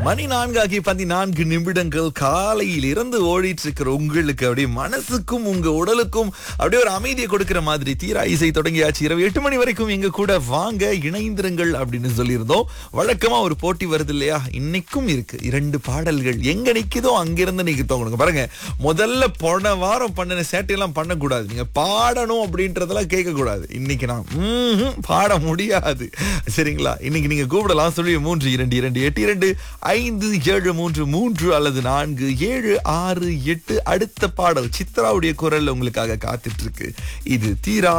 மணி நான்காகி பதினான்கு நிமிடங்கள் காலையில் இருந்து ஓடிட்டு இருக்கிற உங்களுக்கு அப்படியே மனசுக்கும் உங்க உடலுக்கும் அப்படியே ஒரு அமைதியை கொடுக்கிற மாதிரி தீரா இசை தொடங்கியாச்சு இரவு எட்டு மணி வரைக்கும் எங்க கூட வாங்க இணைந்திருங்கள் அப்படின்னு சொல்லியிருந்தோம் வழக்கமா ஒரு போட்டி வருது இல்லையா இன்னைக்கும் இருக்கு இரண்டு பாடல்கள் எங்க நிக்குதோ அங்கிருந்து நீங்க தோங்கணுங்க பாருங்க முதல்ல போன வாரம் பண்ணின சேட்டையெல்லாம் பண்ணக்கூடாது நீங்க பாடணும் அப்படின்றதெல்லாம் கேட்க கூடாது இன்னைக்கு நான் ம்ஹும், பாட முடியாது சரிங்களா இன்னைக்கு நீங்க கூப்பிடலாம் சொல்லி மூன்று இரண்டு இரண்டு எட்டு இரண்டு ஐந்து ஏழு மூன்று மூன்று அல்லது நான்கு ஏழு ஆறு எட்டு அடுத்த பாடல் சித்ராவுடைய குரல் உங்களுக்காக காத்துட்டு இருக்கு இது தீரா